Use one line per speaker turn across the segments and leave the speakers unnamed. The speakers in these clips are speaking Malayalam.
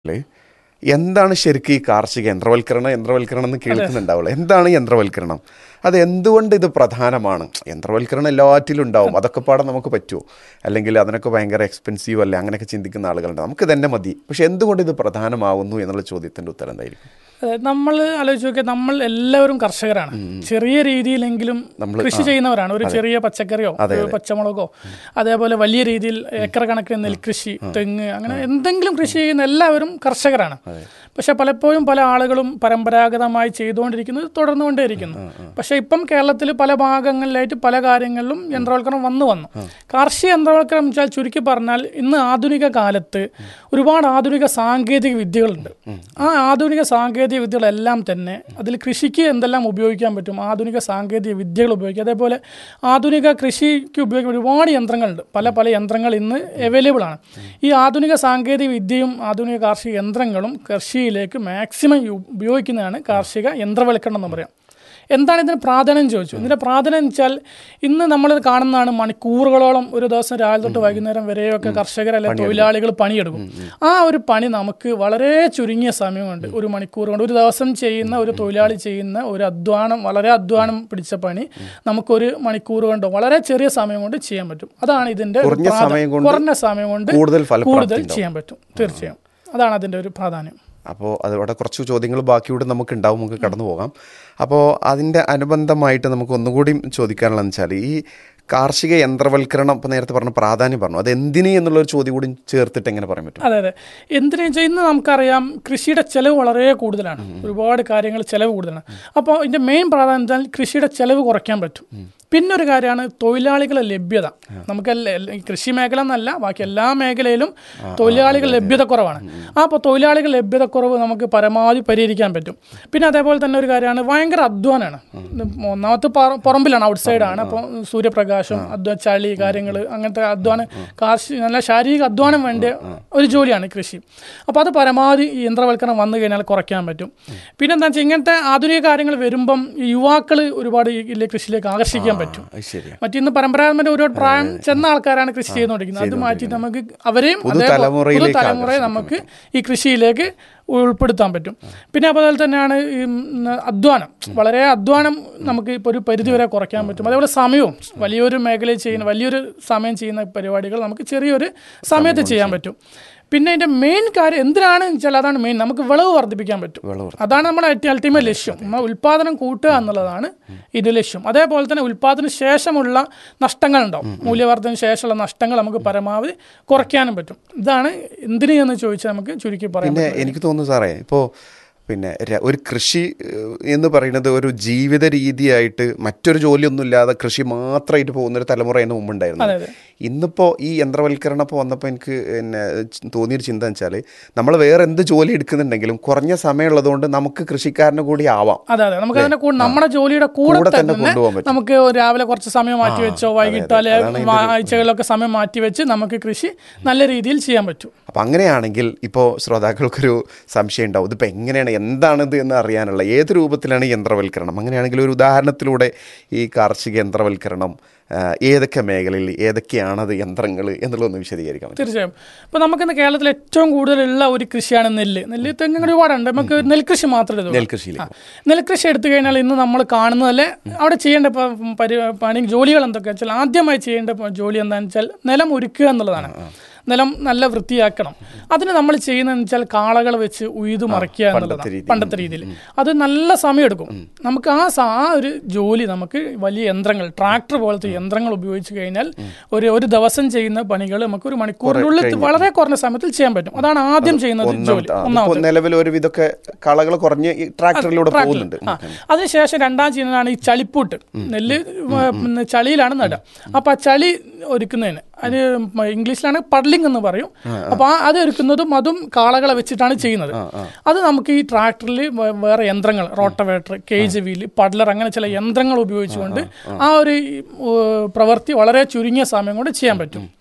ല്ലേ? എന്താണ് ശരിക്കും ഈ കാർഷിക യന്ത്രവൽക്കരണം യന്ത്രവൽക്കരണം എന്ന് കേൾക്കുന്നുണ്ടാവുള്ളൂ എന്താണ് യന്ത്രവൽക്കരണം അത് എന്തുകൊണ്ട് ഇത് പ്രധാനമാണ് യന്ത്രവൽക്കരണം എല്ലാറ്റിലും ഉണ്ടാവും അതൊക്കെ പാടെ നമുക്ക് പറ്റുമോ അല്ലെങ്കിൽ അതിനൊക്കെ ഭയങ്കര എക്സ്പെൻസീവ് അല്ലേ അങ്ങനെയൊക്കെ ചിന്തിക്കുന്ന ആളുകളുണ്ട് നമുക്ക് തന്നെ മതി പക്ഷെ എന്തുകൊണ്ട് ഇത് പ്രധാനമാവുന്നു എന്നുള്ള ചോദ്യത്തിൻ്റെ ഉത്തരം എന്തായിരിക്കും
നമ്മൾ ആലോചിച്ച് നോക്കിയാൽ നമ്മൾ എല്ലാവരും കർഷകരാണ് ചെറിയ രീതിയിലെങ്കിലും കൃഷി ചെയ്യുന്നവരാണ് ഒരു ചെറിയ പച്ചക്കറിയോ ഒരു പച്ചമുളകോ അതേപോലെ വലിയ രീതിയിൽ ഏക്കർ കണക്കിന് നെൽകൃഷി തെങ്ങ് അങ്ങനെ എന്തെങ്കിലും കൃഷി ചെയ്യുന്ന എല്ലാവരും കർഷകരാണ് പക്ഷെ പലപ്പോഴും പല ആളുകളും പരമ്പരാഗതമായി ചെയ്തുകൊണ്ടിരിക്കുന്നത് തുടർന്നുകൊണ്ടേയിരിക്കുന്നു പക്ഷെ ഇപ്പം കേരളത്തിൽ പല ഭാഗങ്ങളിലായിട്ട് പല കാര്യങ്ങളിലും യന്ത്രവൽക്കരണം വന്നു വന്നു കാർഷിക യന്ത്രവൽക്കരണം വെച്ചാൽ ചുരുക്കി പറഞ്ഞാൽ ഇന്ന് ആധുനിക കാലത്ത് ഒരുപാട് ആധുനിക സാങ്കേതിക വിദ്യകളുണ്ട് ആ ആധുനിക സാങ്കേതിക വിദ്യകളെല്ലാം തന്നെ അതിൽ കൃഷിക്ക് എന്തെല്ലാം ഉപയോഗിക്കാൻ പറ്റും ആധുനിക സാങ്കേതിക വിദ്യകൾ ഉപയോഗിക്കുക അതേപോലെ ആധുനിക കൃഷിക്ക് ഉപയോഗിക്കുന്ന ഒരുപാട് യന്ത്രങ്ങളുണ്ട് പല പല യന്ത്രങ്ങൾ ഇന്ന് അവൈലബിൾ ആണ് ഈ ആധുനിക സാങ്കേതിക വിദ്യയും ആധുനിക കാർഷിക യന്ത്രങ്ങളും കൃഷിയിലേക്ക് മാക്സിമം ഉപയോഗിക്കുന്നതാണ് കാർഷിക യന്ത്രവൽക്കരണം എന്ന് പറയാം എന്താണ് ഇതിന് പ്രാധാന്യം ചോദിച്ചു ഇതിന്റെ പ്രാധാന്യം എന്ന് വെച്ചാൽ ഇന്ന് നമ്മൾ കാണുന്നതാണ് മണിക്കൂറുകളോളം ഒരു ദിവസം രാവിലെ തൊട്ട് വൈകുന്നേരം വരെയൊക്കെ കർഷകർ അല്ലെ തൊഴിലാളികൾ പണിയെടുക്കും ആ ഒരു പണി നമുക്ക് വളരെ ചുരുങ്ങിയ സമയം കൊണ്ട് ഒരു മണിക്കൂർ കൊണ്ട് ഒരു ദിവസം ചെയ്യുന്ന ഒരു തൊഴിലാളി ചെയ്യുന്ന ഒരു അധ്വാനം വളരെ അധ്വാനം പിടിച്ച പണി നമുക്കൊരു മണിക്കൂർ കൊണ്ടോ വളരെ ചെറിയ സമയം കൊണ്ട് ചെയ്യാൻ പറ്റും അതാണ് ഇതിന്റെ ഒരു
കുറഞ്ഞ
പ്രാധാ-
സമയം കൊണ്ട്
കുറഞ്ഞ സമയം കൊണ്ട്
കൂടുതൽ ഫലപ്രാപ്തി
കൂടുതൽ ചെയ്യാൻ പറ്റും തീർച്ചയായും അതാണ് അതിന്റെ ഒരു പ്രാധാന്യം
അപ്പോൾ അതോടെ കുറച്ച് ചോദ്യങ്ങൾ ബാക്കിയൂടെ നമുക്ക് ഉണ്ടാവും നമുക്ക് കടന്നു പോകാം അപ്പോൾ അതിൻ്റെ അനുബന്ധമായിട്ട് നമുക്ക് ഒന്നുകൂടി ചോദിക്കാനുള്ളതെന്ന് വെച്ചാൽ ഈ കാർഷിക യന്ത്രവൽക്കരണം ഇപ്പോൾ നേരത്തെ പറഞ്ഞ പ്രാധാന്യം പറഞ്ഞു അത് എന്തിന് എന്നുള്ളൊരു ചോദ്യം കൂടി ചേർത്തിട്ട് എങ്ങനെ പറയാൻ പറ്റും
അതെ അതെ എന്തിനു വെച്ചാൽ ഇന്ന് നമുക്കറിയാം കൃഷിയുടെ ചെലവ് വളരെ കൂടുതലാണ് ഒരുപാട് കാര്യങ്ങൾ ചെലവ് കൂടുതലാണ് അപ്പോൾ ഇതിന്റെ മെയിൻ പ്രാധാന്യം വെച്ചാൽ കൃഷിയുടെ ചെലവ് കുറയ്ക്കാൻ പറ്റും പിന്നെ ഒരു കാര്യമാണ് തൊഴിലാളികളെ ലഭ്യത നമുക്ക് എല്ലാ- എല്ലാ- ഈ കൃഷി മേഖല എന്നല്ല ബാക്കി എല്ലാ മേഖലയിലും തൊഴിലാളികൾ ലഭ്യത കുറവാണ് ആ അപ്പോൾ തൊഴിലാളികൾ ലഭ്യത കുറവ് നമുക്ക് പരമാവധി പരിഹരിക്കാൻ പറ്റും പിന്നെ അതേപോലെ തന്നെ ഒരു കാര്യമാണ് ഭയങ്കര അധ്വാനമാണ് ഒന്നാമത്തെ പറ- പുറമ്പിലാണ് ഔട്ട് സൈഡാണ് അപ്പോൾ സൂര്യപ്രകാശം അധ്വാ ചളി കാര്യങ്ങൾ അങ്ങനത്തെ അധ്വാനം കാർഷിക നല്ല ശാരീരിക അധ്വാനം വേണ്ട ഒരു ജോലിയാണ് കൃഷി അപ്പോൾ അത് പരമാവധി ഈ യന്ത്രവൽക്കരണം വന്നു കഴിഞ്ഞാൽ കുറയ്ക്കാൻ പറ്റും പിന്നെ എന്താ വെച്ചാൽ ഇങ്ങനത്തെ ആധുനിക കാര്യങ്ങൾ വരുമ്പം ഈ യുവാക്കൾ ഒരുപാട് ഈ ഇല്ലേ കൃഷിയിലേക്ക് ആകർഷിക്കാൻ പറ്റും
അത് ശരിയാണ്
മറ്റിന്ന് പരമ്പരാഗതമായിട്ട് ഒരുപാട് പ്രായം ചെന്ന ആൾക്കാരാണ് കൃഷി ചെയ്തുകൊണ്ടിരിക്കുന്നത് അത് മാറ്റി നമുക്ക് അവരെയും അതേപോലെ
പുതുതലമുറയിലേക്ക്
പുതുതലമുറയെ നമുക്ക് ഈ കൃഷിയിലേക്ക് ഉൾപ്പെടുത്താൻ പറ്റും പിന്നെ അതുപോലെ തന്നെയാണ് ഈ ഉം, അധ്വാനം വളരെ അധ്വാനം നമുക്ക് ഇപ്പോൾ ഒരു പരിധി വരെ കുറയ്ക്കാൻ പറ്റും അതേപോലെ സമയവും വലിയൊരു മേഖലയിൽ ചെയ്യുന്ന വലിയൊരു സമയം ചെയ്യുന്ന പരിപാടികൾ നമുക്ക് ചെറിയൊരു സമയത്ത് ചെയ്യാൻ പറ്റും പിന്നെ ഇതിന്റെ മെയിൻ കാര്യം എന്തിനാണ് വെച്ചാൽ അതാണ് മെയിൻ നമുക്ക് വിളവ് വർദ്ധിപ്പിക്കാൻ പറ്റും
വിളവ്
അതാണ് നമ്മുടെ ഏറ്റവും അൾട്ടിമേറ്റ് ലക്ഷ്യം നമ്മൾ ഉൽപാദനം കൂട്ടുക എന്നുള്ളതാണ് ഇത് ലക്ഷ്യം അതേപോലെ തന്നെ ഉൽപാദന ശേഷമുള്ള നഷ്ടങ്ങളുണ്ടാവും മൂല്യവർദ്ധന ശേഷമുള്ള നഷ്ടങ്ങൾ നമുക്ക് പരമാവധി കുറയ്ക്കാനും പറ്റും ഇതാണ് എന്തിനു എന്ന് ചോദിച്ചാൽ നമുക്ക് ചുരുക്കി പറയാം
പിന്നെ എനിക്ക് തോന്നുന്നു സാറേ ഇപ്പോൾ പിന്നെ ര- ഒരു കൃഷി ഏഹ്, എന്ന് പറയുന്നത് ഒരു ജീവിത രീതിയായിട്ട് മറ്റൊരു ജോലിയൊന്നും ഇല്ലാതെ കൃഷി മാത്രമായിട്ട് പോകുന്ന ഒരു തലമുറ അതിന് മുമ്പുണ്ടായിരുന്നു
അതെ അതെ
ഇന്നിപ്പോൾ ഈ യന്ത്രവൽക്കരണം ഇപ്പോൾ വന്നപ്പോൾ എനിക്ക് പിന്നെ ചി- തോന്നിയൊരു ചിന്ത വെച്ചാൽ നമ്മൾ വേറെ എന്ത് ജോലി എടുക്കുന്നുണ്ടെങ്കിലും കുറഞ്ഞ സമയമുള്ളതുകൊണ്ട് നമുക്ക് കൃഷിക്കാരന് കൂടി ആവാം
അതെ അതെ നമുക്ക് അതിന്റെ കൂടെ നമ്മുടെ ജോലിയുടെ കൂടെ
കൂടെ തന്നെ
തന്നെ
കൊണ്ടുപോകാൻ പറ്റും.
നമുക്ക് രാവിലെ കുറച്ച് സമയം മാറ്റി വെച്ചോ വൈകിട്ടോ അല്ലെ ആഴ്ചകളിലൊക്കെ സമയം മാറ്റി വെച്ച് നമുക്ക് കൃഷി നല്ല രീതിയിൽ ചെയ്യാൻ പറ്റും
അപ്പം അങ്ങനെയാണെങ്കിൽ ഇപ്പോൾ ശ്രോതാക്കൾക്കൊരു സംശയം ഉണ്ടാവും ഇതിപ്പോൾ എങ്ങനെയാണ് എന്താണിത് എന്ന് അറിയാനുള്ള ഏത് രൂപത്തിലാണ് ഈ യന്ത്രവൽക്കരണം അങ്ങനെയാണെങ്കിൽ ഒരു ഉദാഹരണത്തിലൂടെ ഈ കാർഷിക യന്ത്രവൽക്കരണം ആ, ഏതൊക്കെ മേഖലയിൽ ഏതൊക്കെയാണത് യന്ത്രങ്ങൾ എന്നുള്ളതൊന്ന് വിശദീകരിക്കാൻ പറ്റും
തീർച്ചയായും ഇപ്പൊ നമുക്കിന്ന് കേരളത്തിൽ ഏറ്റവും കൂടുതലുള്ള ഒരു കൃഷിയാണ് നെല്ല് നെല്ല് തെങ്ങ് ഒരുപാടുണ്ട് നമുക്ക് നെൽകൃഷി മാത്രമേ ഇതുള്ളൂ.
നെൽകൃഷിയിലേക്ക്
ആ. നെൽകൃഷി എടുത്തു കഴിഞ്ഞാൽ ഇന്ന് നമ്മൾ കാണുന്നതല്ലേ അവിടെ ചെയ്യേണ്ട പ- പരി പണി ജോലികൾ എന്തൊക്കെയാ വെച്ചാൽ ആദ്യമായി ചെയ്യേണ്ട പ- ജോലി എന്താണെന്ന് വെച്ചാൽ നിലം ഒരുക്കുക എന്നുള്ളതാണ് നിലം നല്ല വൃത്തിയാക്കണം അതിന് നമ്മൾ ചെയ്യുന്നതെന്ന് വെച്ചാൽ കാളകൾ വെച്ച് ഉയ്തു മറിക്കുക എന്നുള്ളതാണ്
രീതി.
പണ്ടത്തെ രീതിയിൽ അത് നല്ല സമയമെടുക്കും നമുക്ക് ആ സ- ആ ഒരു ജോലി നമുക്ക് വലിയ യന്ത്രങ്ങൾ ട്രാക്ടർ പോലത്തെ യന്ത്രങ്ങൾ ഉപയോഗിച്ച് കഴിഞ്ഞാൽ ഒരു ഒരു ദിവസം ചെയ്യുന്ന പണികൾ നമുക്ക് ഒരു മണിക്കൂറിനുള്ളിൽ വളരെ കുറഞ്ഞ സമയത്തിൽ ചെയ്യാൻ പറ്റും അതാണ് ആദ്യം ചെയ്യുന്നത് ജോലി
ഒന്നാമത്തെ ആ,
ഒന്നാമത്തെ
അതിപ്പോ നിലവിൽ ഒരു വിധമൊക്കെ കളകൾ കുറഞ്ഞ് ഈ ട്രാക്ടറിലൂടെ പോകുന്നുണ്ട്
ആ. അതിനുശേഷം രണ്ടാം ചെയ്യുന്നതാണ് ഈ ചളിപ്പൂട്ട് നെല്ല് ഉം, ചളിയിലാണ് നടുക അപ്പൊ ആ ചളി ഒരുക്കുന്നതിന് അത് ഇംഗ്ലീഷിലാണ് പഡ്ലിംഗ് എന്ന് പറയും അപ്പൊ ആ അത് ഒരുക്കുന്നതും അതും കാളകളെ വെച്ചിട്ടാണ് ചെയ്യുന്നത് അത് നമുക്ക് ഈ ട്രാക്ടറിൽ വേറെ യന്ത്രങ്ങൾ റോട്ടവേറ്റർ കേജ് വീല് പഡ്ലർ അങ്ങനെ ചില യന്ത്രങ്ങൾ ഉപയോഗിച്ചുകൊണ്ട് ആ ഒരു ഈ, ഏർ, പ്രവൃത്തി വളരെ ചുരുങ്ങിയ സമയം കൊണ്ട് ചെയ്യാൻ പറ്റും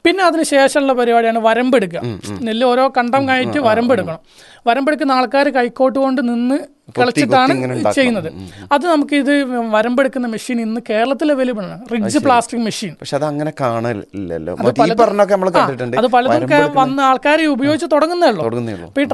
പിന്നെ അതിന് ശേഷമുള്ള പരിപാടിയാണ് വരമ്പെടുക്കുക നെല്ല് ഓരോ കണ്ടം കഴിഞ്ഞിട്ട് വരമ്പെടുക്കണം വരമ്പെടുക്കുന്ന ആൾക്കാർ കൈക്കോട്ട് കൊണ്ട് നിന്ന് കളിച്ചിട്ടാണ് ചെയ്യുന്നത് അത് നമുക്ക് ഇത് വരമ്പെടുക്കുന്ന മെഷീൻ ഇന്ന് കേരളത്തിൽ അവൈലബിൾ ആണ് റിഡ്ജ് പ്ലാസ്റ്റിക് മെഷീൻ
പക്ഷെ അത് അങ്ങനെ കാണലില്ലല്ലോ മറ്റേ ഈ പറഞ്ഞൊക്കെ നമ്മൾ കണ്ടിട്ടുണ്ട്
അത് പലതും കേ- വന്ന ആൾക്കാർ ഉപയോഗിച്ച് തുടങ്ങുന്നേ ഉള്ളൂ
തുടങ്ങുന്നേ ഉള്ളൂ
ഇപ്പൊ ഈ